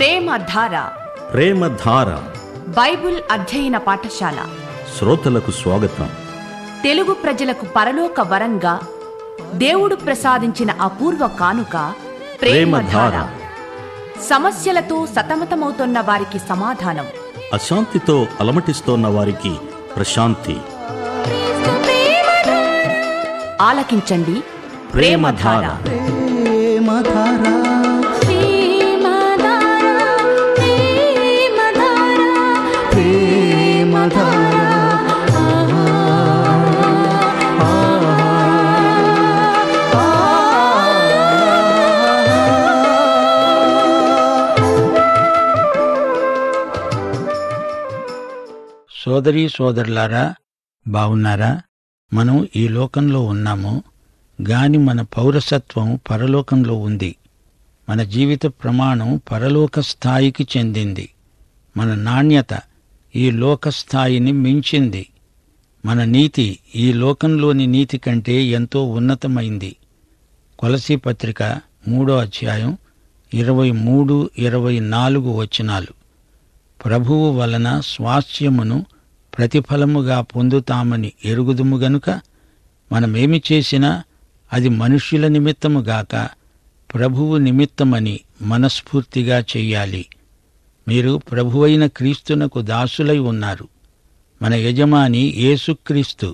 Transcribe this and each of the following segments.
ప్రేమధార ప్రేమధార Bible అధ్యయన పాఠశాల శ్రోతలకు స్వాగతం తెలుగు ప్రజలకు పరలోక వరంగా దేవుడు ప్రసాదించిన అపూర్వ కానుక ప్రేమధార ప్రేమధార. సమస్యలతో సతమతమవుతున్న వారికి సమాధానం అశాంతితో అలమటిస్తోన్న వారికి ప్రశాంతి ఆలకించండి ప్రేమధార. సోదరీ సోదరులారా బావున్నారా మనం ఈ లోకంలో ఉన్నాము గాని మన పౌరసత్వం పరలోకంలో ఉంది మన జీవిత ప్రమాణం పరలోక స్థాయికి చెందింది మన నాణ్యత ఈ లోక స్థాయిని మించింది మన నీతి ఈ లోకంలోని నీతి కంటే ఎంతో ఉన్నతమైంది కొలసీ పత్రిక మూడో అధ్యాయం ఇరవై మూడు ఇరవై నాలుగు వచనాలు ప్రభువు వలన స్వాస్థ్యమును ప్రతిఫలముగా పొందుతామని ఎరుగుదుము గనుక మనమేమి చేసినా అది మనుష్యుల నిమిత్తము గాక ప్రభువు నిమిత్తమని మనస్ఫూర్తిగా చెయ్యాలి మీరు ప్రభువైన క్రీస్తునకు దాసులై ఉన్నారు మన యజమాని యేసుక్రీస్తు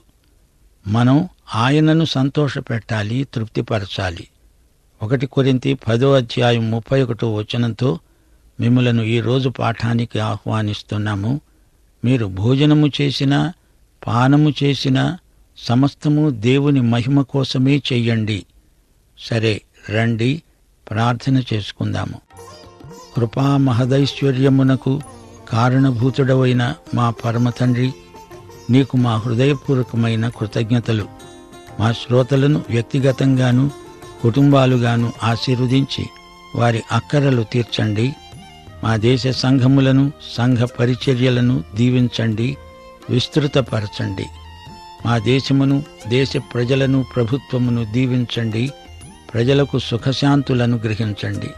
మనం ఆయనను సంతోషపెట్టాలి తృప్తిపరచాలి ఒకటి కొరింతి పదో అధ్యాయం ముప్పై ఒకటో వచనంతో మిమ్మలను ఈ రోజు పాఠానికి ఆహ్వానిస్తున్నాము మీరు భోజనము చేసినా పానము చేసినా సమస్తము దేవుని మహిమ కోసమే చెయ్యండి సరే రండి ప్రార్థన చేసుకుందాము కృపా మహదైశ్వర్యమునకు కారణభూతుడవైన మా పరమ తండ్రి నీకు మా హృదయపూర్వకమైన కృతజ్ఞతలు మా శ్రోతలను వ్యక్తిగతంగాను కుటుంబాలుగాను ఆశీర్వదించి వారి అక్కరలు తీర్చండి మా దేశ సంఘములను సంఘ పరిచర్యలను దీవించండి విస్తృతపరచండి మా దేశమును దేశ ప్రజలను ప్రభుత్వమును దీవించండి ప్రజలకు సుఖశాంతులను గ్రహించండి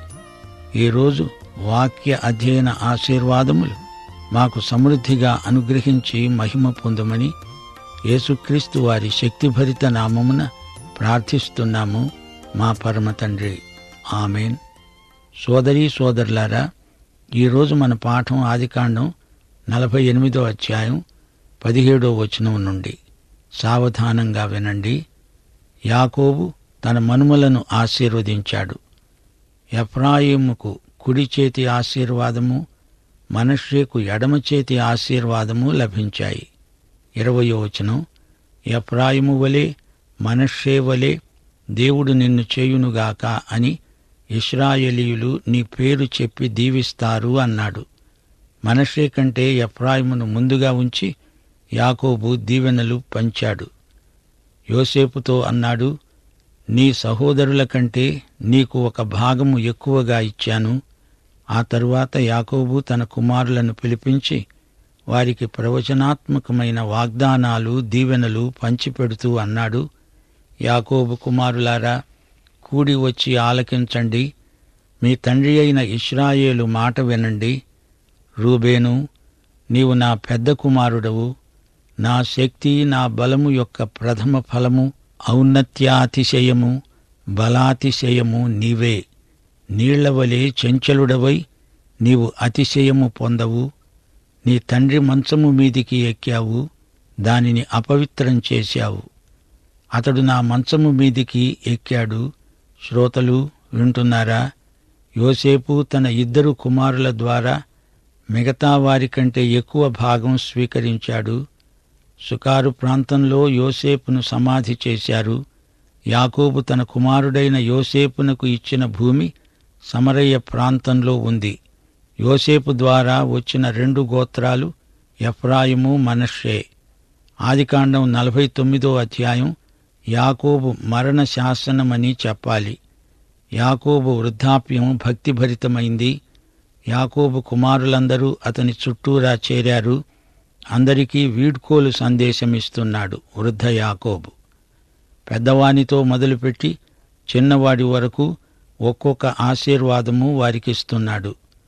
ఈరోజు వాక్య అధ్యయన ఆశీర్వాదములు మాకు సమృద్ధిగా అనుగ్రహించి మహిమ పొందమని యేసుక్రీస్తు వారి శక్తిభరిత నామమున ప్రార్థిస్తున్నాము మా పరమ తండ్రి ఆమెన్ సోదరీ సోదరులారా ఈరోజు మన పాఠం ఆదికాండం నలభై ఎనిమిదో అధ్యాయం పదిహేడో వచనం నుండి సావధానంగా వినండి యాకోబు తన మనుమలను ఆశీర్వదించాడు ఎఫ్రాయిముకు కుడి చేతి ఆశీర్వాదము మనష్యేకు ఎడమ చేతి ఆశీర్వాదము లభించాయి ఇరవయో వచనం ఎఫ్రాయిము వలె మనష్షే వలె దేవుడు నిన్ను చేయునుగాక అని ఇస్రాయేలీయులు నీ పేరు చెప్పి దీవిస్తారు అన్నాడు మనషే కంటే ఎఫ్రాయిమును ముందుగా ఉంచి యాకోబు దీవెనలు పంచాడు యోసేపుతో అన్నాడు నీ సహోదరుల కంటే నీకు ఒక భాగము ఎక్కువగా ఇచ్చాను ఆ తరువాత యాకోబు తన కుమారులను పిలిపించి వారికి ప్రవచనాత్మకమైన వాగ్దానాలు దీవెనలు పంచిపెడుతూ అన్నాడు యాకోబు కుమారులారా కూడి వచ్చి ఆలకించండి మీ తండ్రి అయిన ఇస్రాయేలు మాట వినండి రూబేను నీవు నా పెద్ద కుమారుడవు నా శక్తి నా బలము యొక్క ప్రథమ ఫలము ఔన్నత్యాతిశయము బలాతిశయము నీవే నీళ్లవలే చెంచలుడవై నీవు అతిశయము పొందవు నీ తండ్రి మంచము మీదికి ఎక్కావు దానిని అపవిత్రం చేశావు అతడు నా మంచము మీదికి ఎక్కాడు శ్రోతలు వింటున్నారా యోసేపు తన ఇద్దరు కుమారుల ద్వారా మిగతా వారి కంటే ఎక్కువ భాగం స్వీకరించాడు సుకారు ప్రాంతంలో యోసేపును సమాధి చేశారు యాకోబు తన కుమారుడైన యోసేపునకు ఇచ్చిన భూమి సమరయ్య ప్రాంతంలో ఉంది యోసేపు ద్వారా వచ్చిన రెండు గోత్రాలు ఎఫ్రాయిము మనషే ఆదికాండం నలభై తొమ్మిదో అధ్యాయం యాకోబు మరణ శాసనమని చెప్పాలి యాకోబు వృద్ధాప్యం భక్తిభరితమైంది యాకోబు కుమారులందరూ అతని చుట్టూరా చేరారు అందరికీ వీడ్కోలు సందేశమిస్తున్నాడు వృద్ధ యాకోబు పెద్దవానితో మొదలుపెట్టి చిన్నవాడి వరకు ఒక్కొక్క ఆశీర్వాదము వారికిస్తున్నాడు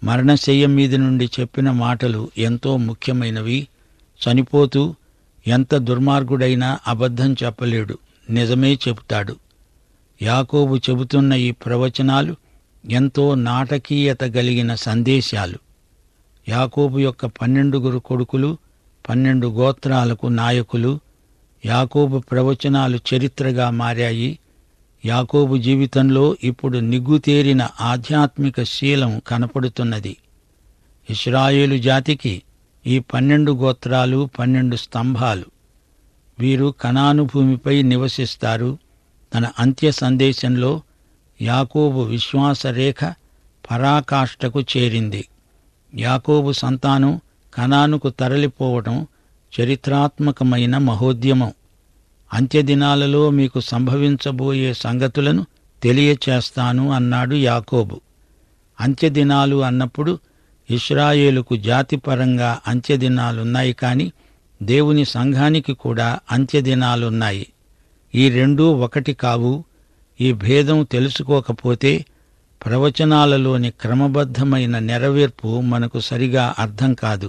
మరణశయ్య మీద నుండి చెప్పిన మాటలు ఎంతో ముఖ్యమైనవి చనిపోతూ ఎంత దుర్మార్గుడైనా అబద్ధం చెప్పలేడు నిజమే చెబుతాడు యాకోబు చెబుతున్న ఈ ప్రవచనాలు ఎంతో నాటకీయత కలిగిన సందేశాలు యాకోబు యొక్క పన్నెండుగురు కొడుకులు పన్నెండు గోత్రాలకు నాయకులు యాకోబు ప్రవచనాలు చరిత్రగా మారాయి యాకోబు జీవితంలో ఇప్పుడు నిగ్గుతేరిన ఆధ్యాత్మిక శీలం కనపడుతున్నది ఇస్రాయేలు జాతికి ఈ పన్నెండు గోత్రాలు పన్నెండు స్తంభాలు వీరు కనాను భూమిపై నివసిస్తారు తన అంత్య సందేశంలో యాకోబు విశ్వాసరేఖ పరాకాష్ఠకు చేరింది యాకోబు సంతానం కనానుకు తరలిపోవటం చరిత్రాత్మకమైన మహోద్యమం అంత్యదినాలలో మీకు సంభవించబోయే సంగతులను తెలియచేస్తాను అన్నాడు యాకోబు అంత్యదినాలు అన్నప్పుడు ఇస్రాయేలుకు జాతిపరంగా అంత్యదినాలున్నాయి కాని దేవుని సంఘానికి కూడా అంత్యదినాలున్నాయి ఈ రెండూ ఒకటి కావు ఈ భేదం తెలుసుకోకపోతే ప్రవచనాలలోని క్రమబద్ధమైన నెరవేర్పు మనకు సరిగా అర్థం కాదు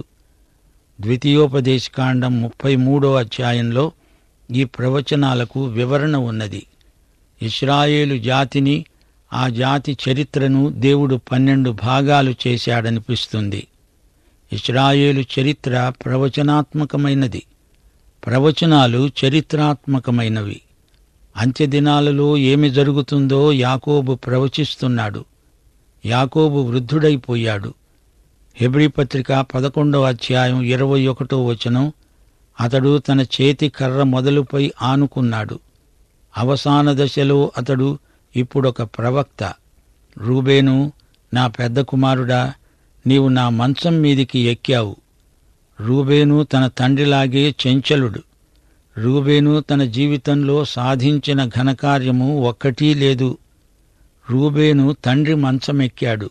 ద్వితీయోపదేశకాండం ముప్పై మూడో అధ్యాయంలో ఈ ప్రవచనాలకు వివరణ ఉన్నది ఇస్రాయేలు జాతిని ఆ జాతి చరిత్రను దేవుడు పన్నెండు భాగాలు చేశాడనిపిస్తుంది ఇస్రాయేలు చరిత్ర ప్రవచనాత్మకమైనది ప్రవచనాలు చరిత్రాత్మకమైనవి అంత్యదినాలలో ఏమి జరుగుతుందో యాకోబు ప్రవచిస్తున్నాడు యాకోబు వృద్ధుడైపోయాడు హెబ్రీ పత్రిక పదకొండవ అధ్యాయం ఇరవై ఒకటో వచనం అతడు తన చేతి కర్ర మొదలుపై ఆనుకున్నాడు అవసాన దశలో అతడు ఇప్పుడొక ప్రవక్త రూబేను నా పెద్ద కుమారుడా నీవు నా మంచం మీదికి ఎక్కావు రూబేను తన తండ్రిలాగే చెంచలుడు రూబేను తన జీవితంలో సాధించిన ఘనకార్యము ఒక్కటీ లేదు రూబేను తండ్రి మంచమెక్కాడు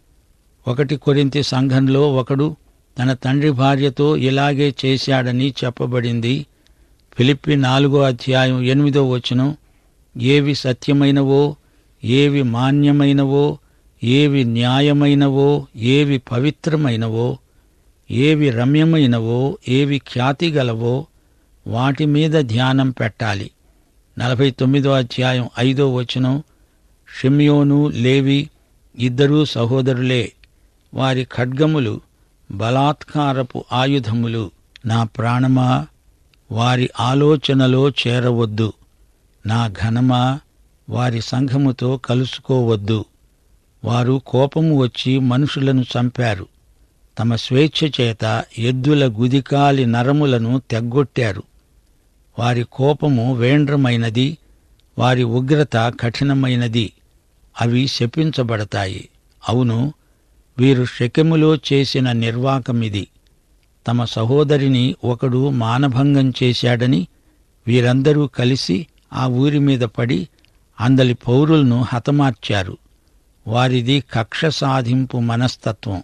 ఒకటి కొరింతి సంఘంలో ఒకడు తన తండ్రి భార్యతో ఇలాగే చేశాడని చెప్పబడింది ఫిలిప్పి నాలుగో అధ్యాయం ఎనిమిదో వచనం ఏవి సత్యమైనవో ఏవి మాన్యమైనవో ఏవి న్యాయమైనవో ఏవి పవిత్రమైనవో ఏవి రమ్యమైనవో ఏవి ఖ్యాతి గలవో వాటి మీద ధ్యానం పెట్టాలి నలభై తొమ్మిదో అధ్యాయం ఐదో వచనం షిమ్యోను లేవి ఇద్దరూ సహోదరులే వారి ఖడ్గములు బలాత్కారపు ఆయుధములు నా ప్రాణమా వారి ఆలోచనలో చేరవద్దు నా ఘనమా వారి సంఘముతో కలుసుకోవద్దు వారు కోపము వచ్చి మనుషులను చంపారు తమ స్వేచ్ఛ చేత ఎద్దుల గుదికాలి నరములను తెగ్గొట్టారు వారి కోపము వేండ్రమైనది వారి ఉగ్రత కఠినమైనది అవి శపించబడతాయి అవును వీరు శకెములో చేసిన నిర్వాకమిది తమ సహోదరిని ఒకడు మానభంగం చేశాడని వీరందరూ కలిసి ఆ ఊరి మీద పడి అందలి పౌరులను హతమార్చారు వారిది కక్ష సాధింపు మనస్తత్వం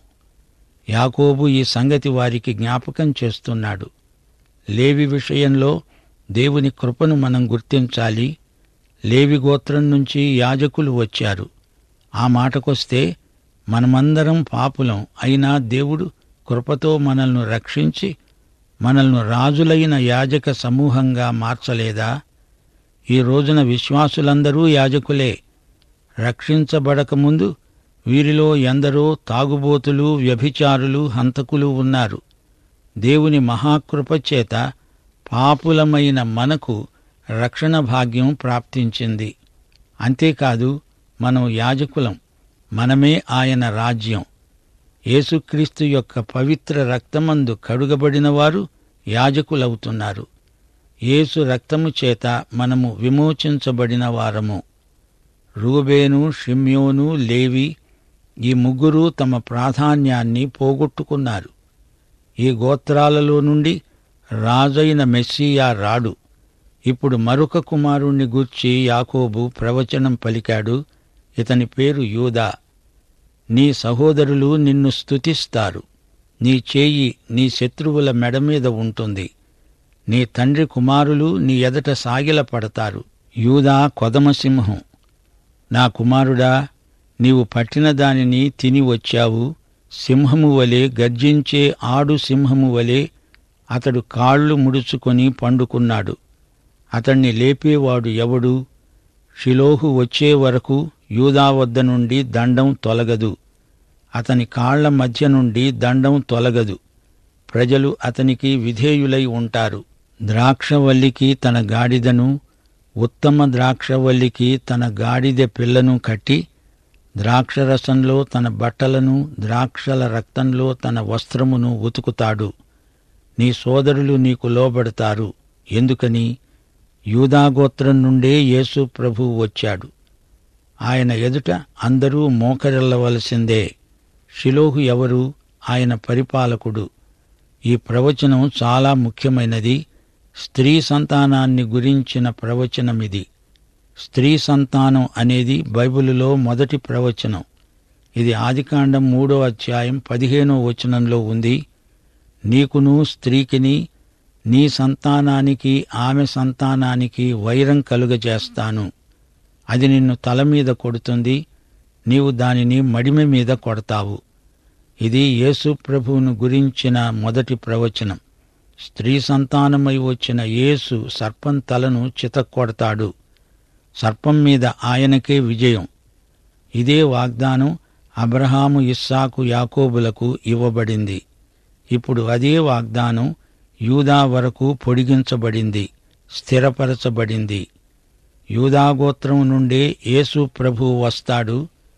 యాకోబు ఈ సంగతి వారికి జ్ఞాపకం చేస్తున్నాడు లేవి విషయంలో దేవుని కృపను మనం గుర్తించాలి లేవి గోత్రం నుంచి యాజకులు వచ్చారు ఆ మాటకొస్తే మనమందరం పాపులం అయినా దేవుడు కృపతో మనల్ని రక్షించి మనల్ని రాజులైన యాజక సమూహంగా మార్చలేదా ఈ రోజున విశ్వాసులందరూ యాజకులే రక్షించబడకముందు వీరిలో ఎందరో తాగుబోతులు వ్యభిచారులు హంతకులు ఉన్నారు దేవుని మహాకృప చేత పాపులమైన మనకు రక్షణ భాగ్యం ప్రాప్తించింది అంతేకాదు మనం యాజకులం మనమే ఆయన రాజ్యం యేసుక్రీస్తు యొక్క పవిత్ర రక్తమందు కడుగబడిన వారు యాజకులవుతున్నారు యేసు రక్తము చేత మనము విమోచించబడిన వారము రూబేను షిమ్యోను లేవి ఈ ముగ్గురు తమ ప్రాధాన్యాన్ని పోగొట్టుకున్నారు ఈ గోత్రాలలో నుండి రాజైన మెస్సియా రాడు ఇప్పుడు మరొక కుమారుణ్ణి గూర్చి యాకోబు ప్రవచనం పలికాడు ఇతని పేరు యూదా నీ సహోదరులు నిన్ను స్తుతిస్తారు నీ చేయి నీ శత్రువుల మెడ మీద ఉంటుంది నీ తండ్రి కుమారులు నీ ఎదట సాగిలపడతారు యూదా కొదమసింహం నా కుమారుడా నీవు పట్టిన దానిని తిని వచ్చావు సింహము వలె గర్జించే ఆడు సింహము వలె అతడు కాళ్ళు ముడుచుకొని పండుకున్నాడు అతణ్ణి లేపేవాడు ఎవడు షిలోహు వచ్చే వరకు యూదా వద్ద నుండి దండం తొలగదు అతని కాళ్ల మధ్య నుండి దండం తొలగదు ప్రజలు అతనికి విధేయులై ఉంటారు ద్రాక్షవల్లికి తన గాడిదను ఉత్తమ ద్రాక్షవల్లికి తన గాడిద పిల్లను కట్టి ద్రాక్షరసంలో తన బట్టలను ద్రాక్షల రక్తంలో తన వస్త్రమును ఉతుకుతాడు నీ సోదరులు నీకు లోబడతారు ఎందుకని యూదాగోత్రం నుండే యేసు ప్రభువు వచ్చాడు ఆయన ఎదుట అందరూ మోకరిల్లవలసిందే షిలోహు ఎవరు ఆయన పరిపాలకుడు ఈ ప్రవచనం చాలా ముఖ్యమైనది స్త్రీ సంతానాన్ని గురించిన ప్రవచనమిది స్త్రీ సంతానం అనేది బైబిలులో మొదటి ప్రవచనం ఇది ఆదికాండం మూడో అధ్యాయం పదిహేనో వచనంలో ఉంది నీకును స్త్రీకిని నీ సంతానానికి ఆమె సంతానానికి వైరం కలుగజేస్తాను అది నిన్ను తల మీద కొడుతుంది నీవు దానిని మడిమె మీద కొడతావు ఇది యేసు ప్రభువును గురించిన మొదటి ప్రవచనం స్త్రీ సంతానమై వచ్చిన యేసు సర్పం తలను చితక్కొడతాడు సర్పం మీద ఆయనకే విజయం ఇదే వాగ్దానం అబ్రహాము ఇస్సాకు యాకోబులకు ఇవ్వబడింది ఇప్పుడు అదే వాగ్దానం యూదా వరకు పొడిగించబడింది స్థిరపరచబడింది యూదాగోత్రం నుండే యేసు ప్రభువు వస్తాడు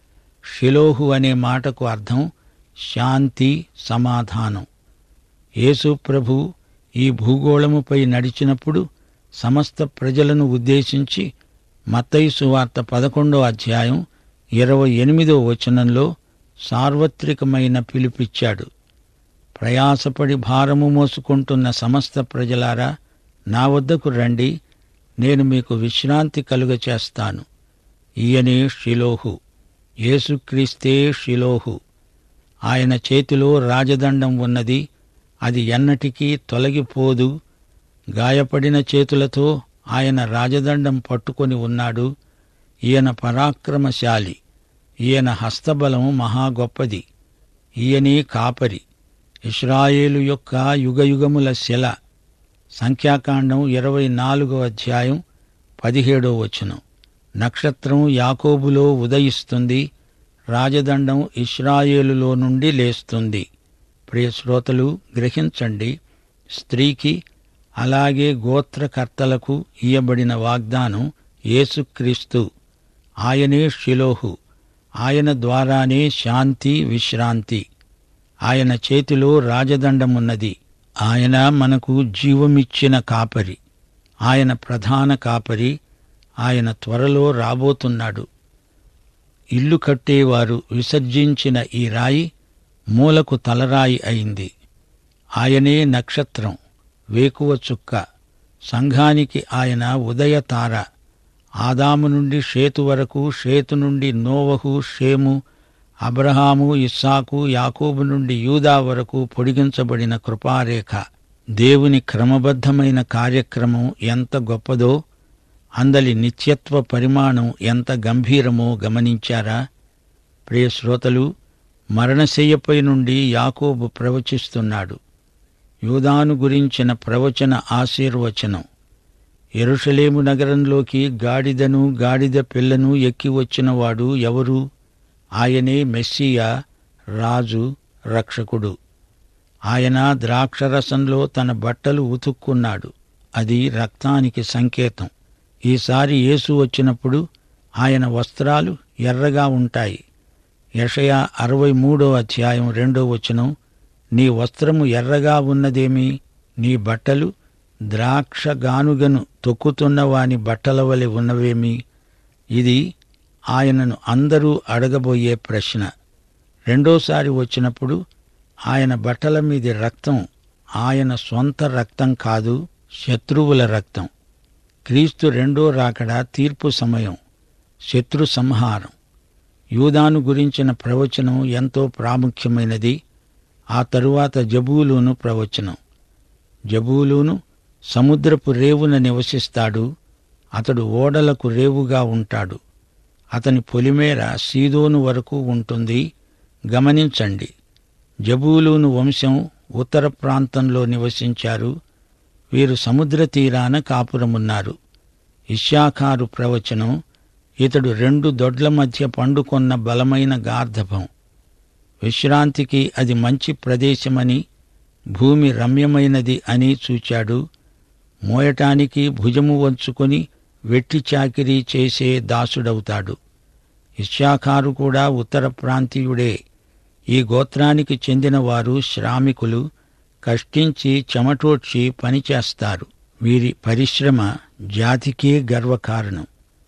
షిలోహు అనే మాటకు అర్థం శాంతి సమాధానం యేసు ప్రభు ఈ భూగోళముపై నడిచినప్పుడు సమస్త ప్రజలను ఉద్దేశించి మత్తయి సువార్త పదకొండో అధ్యాయం ఇరవై ఎనిమిదో వచనంలో సార్వత్రికమైన పిలుపిచ్చాడు ప్రయాసపడి భారము మోసుకుంటున్న సమస్త ప్రజలారా నా వద్దకు రండి నేను మీకు విశ్రాంతి కలుగ చేస్తాను ఈయనే షిలోహు యేసుక్రీస్తే షిలోహు ఆయన చేతిలో రాజదండం ఉన్నది అది ఎన్నటికీ తొలగిపోదు గాయపడిన చేతులతో ఆయన రాజదండం పట్టుకొని ఉన్నాడు ఈయన పరాక్రమశాలి ఈయన హస్తబలం మహా గొప్పది ఈయనే కాపరి ఇస్రాయేలు యొక్క యుగయుగముల శిల సంఖ్యాకాండం ఇరవై నాలుగో అధ్యాయం పదిహేడో వచనం నక్షత్రం యాకోబులో ఉదయిస్తుంది రాజదండం ఇస్రాయేలులో నుండి లేస్తుంది ప్రియ శ్రోతలు గ్రహించండి స్త్రీకి అలాగే గోత్రకర్తలకు ఇయ్యబడిన వాగ్దానం యేసుక్రీస్తు ఆయనే షిలోహు ఆయన ద్వారానే శాంతి విశ్రాంతి ఆయన చేతిలో రాజదండమున్నది ఆయన మనకు జీవమిచ్చిన కాపరి ఆయన ప్రధాన కాపరి ఆయన త్వరలో రాబోతున్నాడు ఇల్లు కట్టేవారు విసర్జించిన ఈ రాయి మూలకు తలరాయి అయింది ఆయనే నక్షత్రం వేకువ చుక్క సంఘానికి ఆయన ఉదయతార ఆదాము నుండి షేతు వరకు షేతు నుండి నోవహు షేము అబ్రహాము ఇస్సాకు యాకోబు నుండి యూదా వరకు పొడిగించబడిన కృపారేఖ దేవుని క్రమబద్ధమైన కార్యక్రమం ఎంత గొప్పదో అందలి నిత్యత్వ పరిమాణం ఎంత గంభీరమో గమనించారా ప్రియ శ్రోతలు మరణశయ్యపై నుండి యాకోబు ప్రవచిస్తున్నాడు యూదాను గురించిన ప్రవచన ఆశీర్వచనం ఎరుషలేము నగరంలోకి గాడిదను గాడిద పిల్లను ఎక్కి వచ్చినవాడు ఎవరు ఆయనే మెస్సియా రాజు రక్షకుడు ఆయన ద్రాక్షరసంలో తన బట్టలు ఉతుక్కున్నాడు అది రక్తానికి సంకేతం ఈసారి యేసు వచ్చినప్పుడు ఆయన వస్త్రాలు ఎర్రగా ఉంటాయి యషయా అరవై మూడో అధ్యాయం రెండో వచనం నీ వస్త్రము ఎర్రగా ఉన్నదేమి నీ బట్టలు ద్రాక్ష గానుగను తొక్కుతున్న వాని బట్టల వలె ఉన్నవేమి ఇది ఆయనను అందరూ అడగబోయే ప్రశ్న రెండోసారి వచ్చినప్పుడు ఆయన బట్టల మీది రక్తం ఆయన సొంత రక్తం కాదు శత్రువుల రక్తం క్రీస్తు రెండో రాకడ తీర్పు సమయం శత్రు సంహారం యూదాను గురించిన ప్రవచనం ఎంతో ప్రాముఖ్యమైనది ఆ తరువాత జబూలూను ప్రవచనం జబూలూను సముద్రపు రేవున నివసిస్తాడు అతడు ఓడలకు రేవుగా ఉంటాడు అతని పొలిమేర సీదోను వరకు ఉంటుంది గమనించండి జబూలూను వంశం ఉత్తర ప్రాంతంలో నివసించారు వీరు సముద్ర తీరాన కాపురమున్నారు ఇషాఖారు ప్రవచనం ఇతడు రెండు దొడ్ల మధ్య పండుకొన్న బలమైన గార్ధభం విశ్రాంతికి అది మంచి ప్రదేశమని భూమి రమ్యమైనది అని చూచాడు మోయటానికి భుజము వంచుకొని వెట్టి చాకిరీ చేసే దాసుడవుతాడు ఇష్యాఖారు కూడా ఉత్తర ప్రాంతీయుడే ఈ గోత్రానికి చెందిన వారు శ్రామికులు కష్టించి చెమటోడ్చి పనిచేస్తారు వీరి పరిశ్రమ జాతికే గర్వకారణం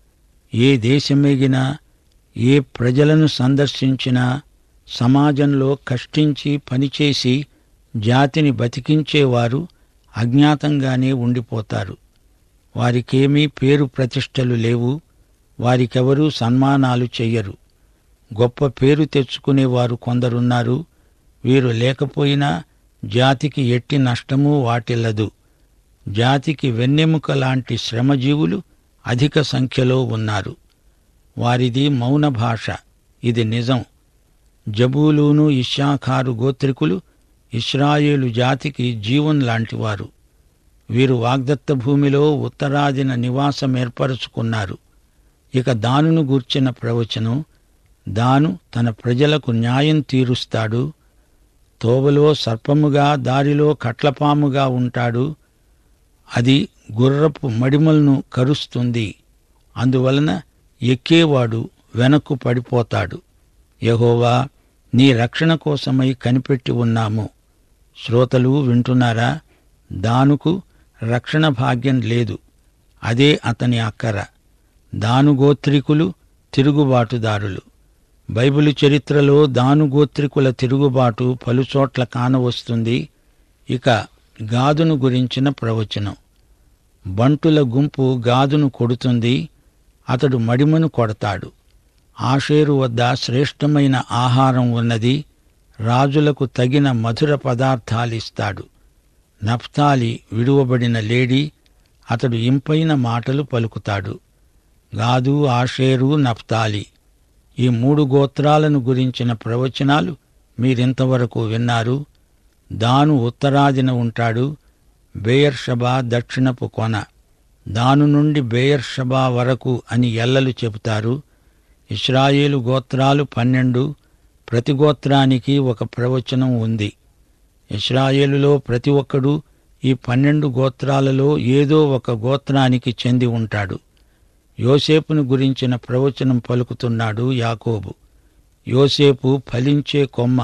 ఏ దేశమెగినా ఏ ప్రజలను సందర్శించినా సమాజంలో కష్టించి పనిచేసి జాతిని బతికించేవారు అజ్ఞాతంగానే ఉండిపోతారు వారికేమీ పేరు ప్రతిష్టలు లేవు వారికెవరూ సన్మానాలు చెయ్యరు గొప్ప పేరు తెచ్చుకునేవారు కొందరున్నారు వీరు లేకపోయినా జాతికి ఎట్టి నష్టమూ వాటిల్లదు జాతికి వెన్నెముక లాంటి శ్రమజీవులు అధిక సంఖ్యలో ఉన్నారు వారిది మౌన భాష ఇది నిజం జబూలూను ఇషాఖారు గోత్రికులు ఇస్రాయేలు జాతికి జీవం లాంటివారు వీరు వాగ్దత్త భూమిలో ఉత్తరాదిన నివాసం ఏర్పరచుకున్నారు ఇక దానును గూర్చిన ప్రవచనం దాను తన ప్రజలకు న్యాయం తీరుస్తాడు తోవలో సర్పముగా దారిలో కట్లపాముగా ఉంటాడు అది గుర్రపు మడిమలను కరుస్తుంది అందువలన ఎక్కేవాడు వెనక్కు పడిపోతాడు యహోవా నీ రక్షణ కోసమై కనిపెట్టి ఉన్నాము శ్రోతలు వింటున్నారా దానుకు రక్షణ భాగ్యం లేదు అదే అతని అక్కర దాను గోత్రికులు తిరుగుబాటుదారులు బైబిలు చరిత్రలో దాను గోత్రికుల తిరుగుబాటు పలుచోట్ల కానవస్తుంది ఇక గాదును గురించిన ప్రవచనం బంటుల గుంపు గాదును కొడుతుంది అతడు మడిమను కొడతాడు ఆషేరు వద్ద శ్రేష్టమైన ఆహారం ఉన్నది రాజులకు తగిన మధుర పదార్థాలిస్తాడు నఫ్తాలి విడువబడిన లేడీ అతడు ఇంపైన మాటలు పలుకుతాడు గాదు ఆషేరు నఫ్తాలి ఈ మూడు గోత్రాలను గురించిన ప్రవచనాలు మీరింతవరకు విన్నారు దాను ఉత్తరాదిన ఉంటాడు బేయర్షబా దక్షిణపు కొన దాను నుండి బేయర్షబా వరకు అని ఎల్లలు చెబుతారు ఇస్రాయేలు గోత్రాలు పన్నెండు ప్రతి గోత్రానికి ఒక ప్రవచనం ఉంది ఇస్రాయేలులో ప్రతి ఒక్కడు ఈ పన్నెండు గోత్రాలలో ఏదో ఒక గోత్రానికి చెంది ఉంటాడు యోసేపును గురించిన ప్రవచనం పలుకుతున్నాడు యాకోబు యోసేపు ఫలించే కొమ్మ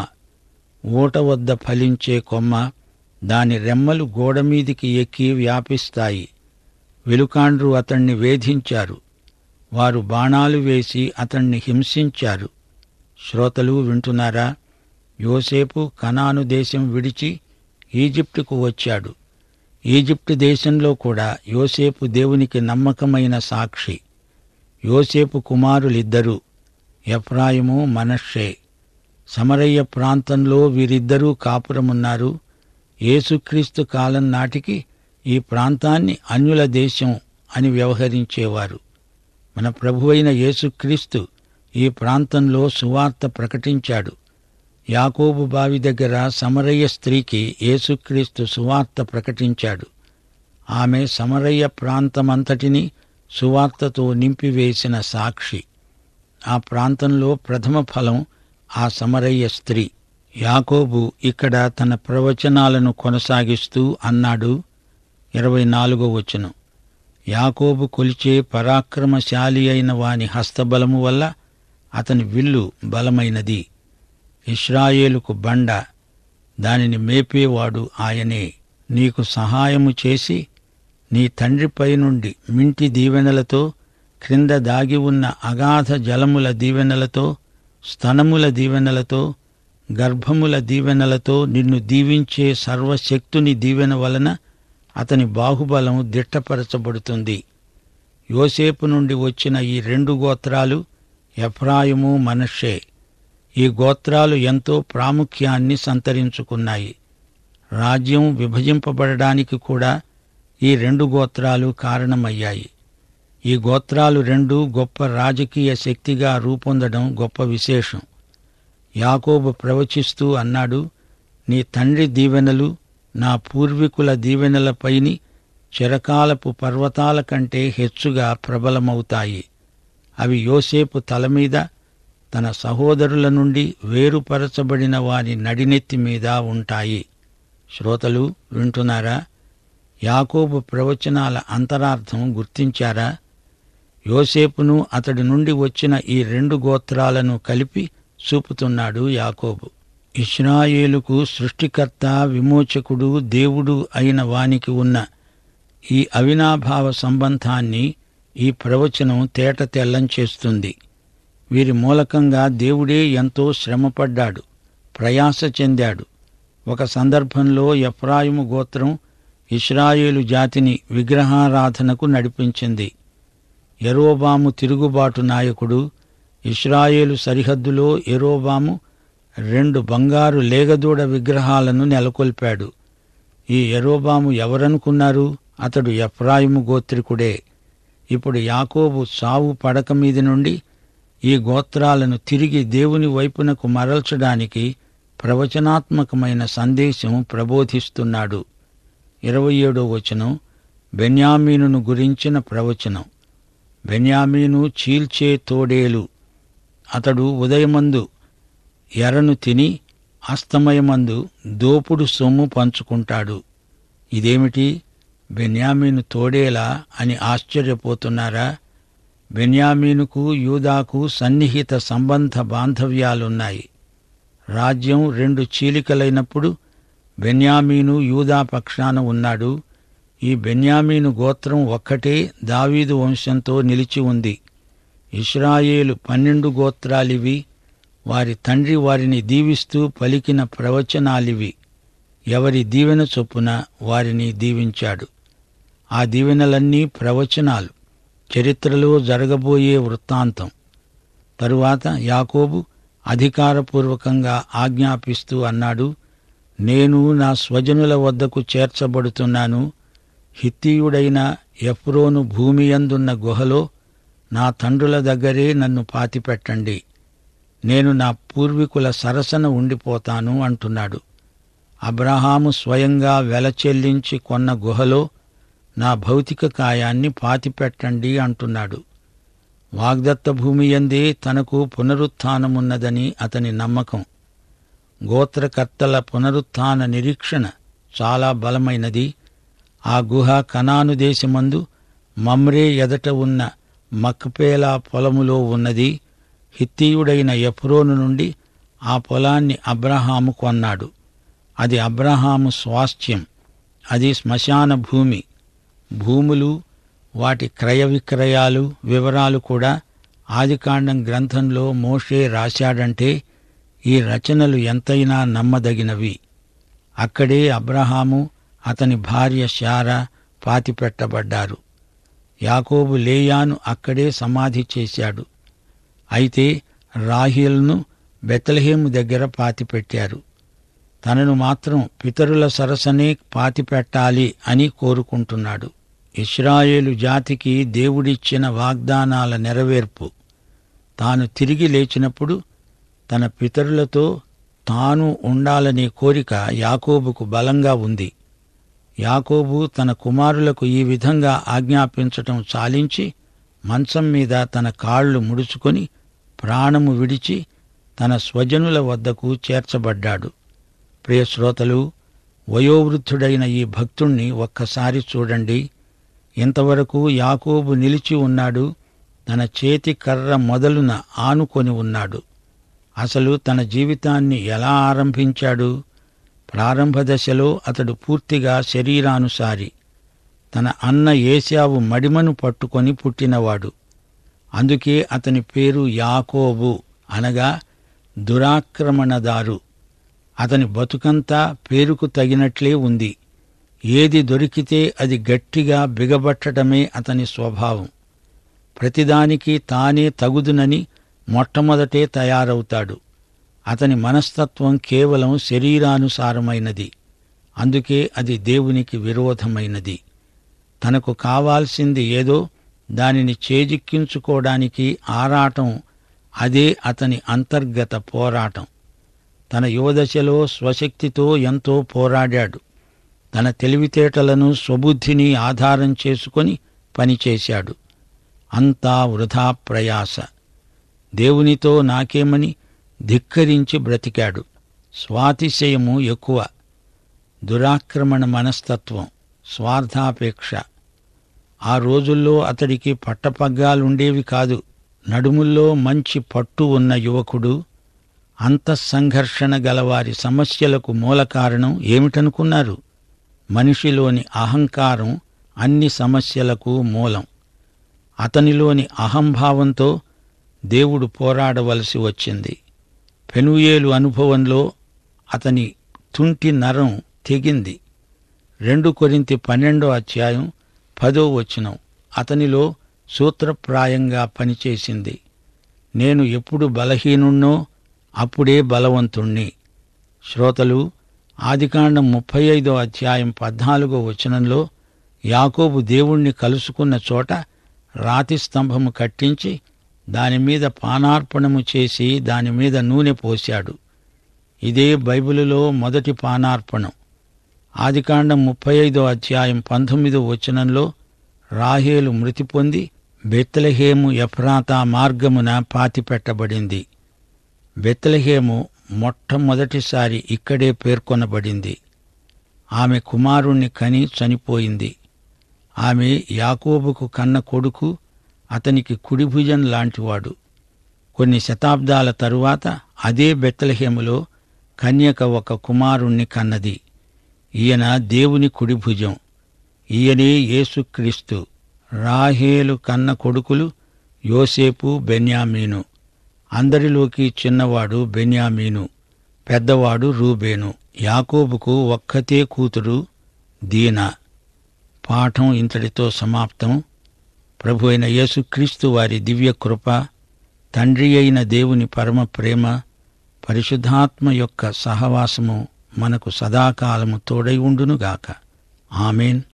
ఊట వద్ద ఫలించే కొమ్మ దాని రెమ్మలు గోడమీదికి ఎక్కి వ్యాపిస్తాయి వెలుకాండ్రు అతణ్ణి వేధించారు వారు బాణాలు వేసి అతణ్ణి హింసించారు శ్రోతలు వింటున్నారా యోసేపు కనాను దేశం విడిచి ఈజిప్టుకు వచ్చాడు ఈజిప్టు దేశంలో కూడా యోసేపు దేవునికి నమ్మకమైన సాక్షి యోసేపు కుమారులిద్దరూ ఎఫ్రాయిము మనష్షే సమరయ్య ప్రాంతంలో వీరిద్దరూ కాపురమున్నారు యేసుక్రీస్తు కాలం నాటికి ఈ ప్రాంతాన్ని అన్యుల దేశం అని వ్యవహరించేవారు మన ప్రభువైన యేసుక్రీస్తు ఈ ప్రాంతంలో సువార్త ప్రకటించాడు యాకోబు బావి దగ్గర సమరయ్య స్త్రీకి యేసుక్రీస్తు సువార్త ప్రకటించాడు ఆమె సమరయ్య ప్రాంతమంతటిని సువార్తతో నింపివేసిన సాక్షి ఆ ప్రాంతంలో ప్రథమ ఫలం ఆ సమరయ్య స్త్రీ యాకోబు ఇక్కడ తన ప్రవచనాలను కొనసాగిస్తూ అన్నాడు ఇరవై నాలుగో వచనం యాకోబు కొలిచే పరాక్రమశాలి అయిన వాని హస్తబలము వల్ల అతని విల్లు బలమైనది ఇస్రాయేలుకు బండ దానిని మేపేవాడు ఆయనే నీకు సహాయము చేసి నీ తండ్రిపై నుండి మింటి దీవెనలతో క్రింద దాగి ఉన్న అగాధ జలముల దీవెనలతో స్తనముల దీవెనలతో గర్భముల దీవెనలతో నిన్ను దీవించే సర్వశక్తుని దీవెన వలన అతని బాహుబలం దిట్టపరచబడుతుంది యోసేపు నుండి వచ్చిన ఈ రెండు గోత్రాలు ఎఫ్రాయిము మనషే ఈ గోత్రాలు ఎంతో ప్రాముఖ్యాన్ని సంతరించుకున్నాయి రాజ్యం విభజింపబడడానికి కూడా ఈ రెండు గోత్రాలు కారణమయ్యాయి ఈ గోత్రాలు రెండు గొప్ప రాజకీయ శక్తిగా రూపొందడం గొప్ప విశేషం యాకోబు ప్రవచిస్తూ అన్నాడు నీ తండ్రి దీవెనలు నా పూర్వీకుల దీవెనలపైని చిరకాలపు పర్వతాల కంటే హెచ్చుగా ప్రబలమవుతాయి అవి యోసేపు తల మీద తన సహోదరుల నుండి వేరుపరచబడిన వారి నడినెత్తి మీద ఉంటాయి శ్రోతలు వింటున్నారా యాకోబు ప్రవచనాల అంతరార్థం గుర్తించారా యోసేపును అతడి నుండి వచ్చిన ఈ రెండు గోత్రాలను కలిపి చూపుతున్నాడు యాకోబు ఇస్రాయేలుకు సృష్టికర్త విమోచకుడు దేవుడు అయిన వానికి ఉన్న ఈ అవినాభావ సంబంధాన్ని ఈ ప్రవచనం తేట తెల్లం చేస్తుంది వీరి మూలకంగా దేవుడే ఎంతో శ్రమపడ్డాడు ప్రయాస చెందాడు ఒక సందర్భంలో ఎఫ్రాయిము గోత్రం ఇస్రాయేలు జాతిని విగ్రహారాధనకు నడిపించింది ఎరోబాము తిరుగుబాటు నాయకుడు ఇస్రాయేలు సరిహద్దులో ఎరోబాము రెండు బంగారు లేగదూడ విగ్రహాలను నెలకొల్పాడు ఈ ఎరోబాము ఎవరనుకున్నారు అతడు ఎఫ్రాయిము గోత్రికుడే ఇప్పుడు యాకోబు సావు పడక మీద నుండి ఈ గోత్రాలను తిరిగి దేవుని వైపునకు మరల్చడానికి ప్రవచనాత్మకమైన సందేశం ప్రబోధిస్తున్నాడు ఇరవై ఏడో వచనం బెన్యామీనును గురించిన ప్రవచనం బెన్యామీను చీల్చే తోడేలు అతడు ఉదయమందు ఎరను తిని అస్తమయమందు దోపుడు సొమ్ము పంచుకుంటాడు ఇదేమిటి బెన్యామీను తోడేలా అని ఆశ్చర్యపోతున్నారా బెన్యామీనుకు యూదాకు సన్నిహిత సంబంధ బాంధవ్యాలున్నాయి రాజ్యం రెండు చీలికలైనప్పుడు బెన్యామీను యూదా పక్షాన ఉన్నాడు ఈ బెన్యామీను గోత్రం ఒక్కటే దావీదు వంశంతో నిలిచి ఉంది ఇస్రాయేలు పన్నెండు గోత్రాలివి వారి తండ్రి వారిని దీవిస్తూ పలికిన ప్రవచనాలివి ఎవరి దీవెన చొప్పున వారిని దీవించాడు ఆ దీవెనలన్నీ ప్రవచనాలు చరిత్రలో జరగబోయే వృత్తాంతం తరువాత యాకోబు అధికారపూర్వకంగా ఆజ్ఞాపిస్తూ అన్నాడు నేను నా స్వజనుల వద్దకు చేర్చబడుతున్నాను హిత్తీయుడైన ఎఫ్రోను భూమి అందున్న గుహలో నా తండ్రుల దగ్గరే నన్ను పాతిపెట్టండి నేను నా పూర్వీకుల సరసన ఉండిపోతాను అంటున్నాడు అబ్రహాము స్వయంగా వెల చెల్లించి కొన్న గుహలో నా భౌతిక కాయాన్ని పాతిపెట్టండి అంటున్నాడు వాగ్దత్త భూమి ఎందే తనకు పునరుత్థానమున్నదని అతని నమ్మకం గోత్రకర్తల పునరుత్థాన నిరీక్షణ చాలా బలమైనది ఆ గుహ కనాను దేశమందు మమ్రే ఎదట ఉన్న మక్పేలా పొలములో ఉన్నది హిత్తీయుడైన ఎఫ్రోను నుండి ఆ పొలాన్ని అబ్రహాము కొన్నాడు అది అబ్రహాము స్వాస్థ్యం అది శ్మశాన భూమి భూములు వాటి క్రయ విక్రయాలు వివరాలు కూడా ఆదికాండం గ్రంథంలో మోషే రాశాడంటే ఈ రచనలు ఎంతైనా నమ్మదగినవి అక్కడే అబ్రహాము అతని భార్య శారా పాతిపెట్టబడ్డారు యాకోబు లేయాను అక్కడే సమాధి చేశాడు అయితే రాహిల్ను బెతలహేము దగ్గర పాతిపెట్టారు తనను మాత్రం పితరుల సరసనే పాతిపెట్టాలి అని కోరుకుంటున్నాడు ఇస్రాయేలు జాతికి దేవుడిచ్చిన వాగ్దానాల నెరవేర్పు తాను తిరిగి లేచినప్పుడు తన పితరులతో తాను ఉండాలనే కోరిక యాకోబుకు బలంగా ఉంది యాకోబు తన కుమారులకు ఈ విధంగా ఆజ్ఞాపించటం చాలించి మంచం మీద తన కాళ్లు ముడుచుకొని ప్రాణము విడిచి తన స్వజనుల వద్దకు చేర్చబడ్డాడు ప్రియ శ్రోతలు వయోవృద్ధుడైన ఈ భక్తుణ్ణి ఒక్కసారి చూడండి ఇంతవరకు యాకోబు నిలిచి ఉన్నాడు తన చేతి కర్ర మొదలున ఆనుకొని ఉన్నాడు అసలు తన జీవితాన్ని ఎలా ఆరంభించాడు ప్రారంభ దశలో అతడు పూర్తిగా శరీరానుసారి తన అన్న ఏశావు మడిమను పట్టుకొని పుట్టినవాడు అందుకే అతని పేరు యాకోబు అనగా దురాక్రమణదారు అతని బతుకంతా పేరుకు తగినట్లే ఉంది ఏది దొరికితే అది గట్టిగా బిగబట్టడమే అతని స్వభావం ప్రతిదానికి తానే తగుదునని మొట్టమొదటే తయారవుతాడు అతని మనస్తత్వం కేవలం శరీరానుసారమైనది అందుకే అది దేవునికి విరోధమైనది తనకు కావాల్సింది ఏదో దానిని చేజిక్కించుకోవడానికి ఆరాటం అదే అతని అంతర్గత పోరాటం తన యువదశలో స్వశక్తితో ఎంతో పోరాడాడు తన తెలివితేటలను స్వబుద్ధిని ఆధారం చేసుకొని పనిచేశాడు అంతా వృధా ప్రయాస దేవునితో నాకేమని ధిక్కరించి బ్రతికాడు స్వాతిశయము ఎక్కువ దురాక్రమణ మనస్తత్వం స్వార్థాపేక్ష ఆ రోజుల్లో అతడికి పట్టపగ్గాలుండేవి కాదు నడుముల్లో మంచి పట్టు ఉన్న యువకుడు అంతఃసంఘర్షణ గలవారి సమస్యలకు మూల కారణం ఏమిటనుకున్నారు మనిషిలోని అహంకారం అన్ని సమస్యలకు మూలం అతనిలోని అహంభావంతో దేవుడు పోరాడవలసి వచ్చింది పెనుయేలు అనుభవంలో అతని తుంటి నరం తెగింది రెండు కొరింతి పన్నెండో అధ్యాయం పదో వచనం అతనిలో సూత్రప్రాయంగా పనిచేసింది నేను ఎప్పుడు బలహీనుణ్ణో అప్పుడే బలవంతుణ్ణి శ్రోతలు ఆదికాండం ముప్పై ఐదో అధ్యాయం పద్నాలుగో వచనంలో యాకోబు దేవుణ్ణి కలుసుకున్న చోట రాతి స్తంభము కట్టించి దానిమీద పానార్పణము చేసి దానిమీద నూనె పోశాడు ఇదే బైబిలులో మొదటి పానార్పణం ఆదికాండం ముప్పై ఐదో అధ్యాయం పంతొమ్మిదో వచనంలో రాహేలు మృతి పొంది బెత్లహేము ఎఫ్రాతా మార్గమున పాతిపెట్టబడింది బెత్లహేము మొట్టమొదటిసారి ఇక్కడే పేర్కొనబడింది ఆమె కుమారుణ్ణి కని చనిపోయింది ఆమె యాకోబుకు కన్న కొడుకు అతనికి కుడిభుజం లాంటివాడు కొన్ని శతాబ్దాల తరువాత అదే బెత్తలహేములో కన్యక ఒక కుమారుణ్ణి కన్నది ఈయన దేవుని కుడిభుజం ఈయనే యేసుక్రీస్తు రాహేలు కన్న కొడుకులు యోసేపు బెన్యామీను అందరిలోకి చిన్నవాడు బెన్యామీను పెద్దవాడు రూబేను యాకోబుకు ఒక్కతే కూతురు దీనా పాఠం ఇంతటితో సమాప్తం ప్రభు అయిన యేసుక్రీస్తు వారి దివ్య కృప తండ్రి అయిన దేవుని పరమ ప్రేమ పరిశుద్ధాత్మ యొక్క సహవాసము మనకు సదాకాలము తోడై ఉండునుగాక ఆమెన్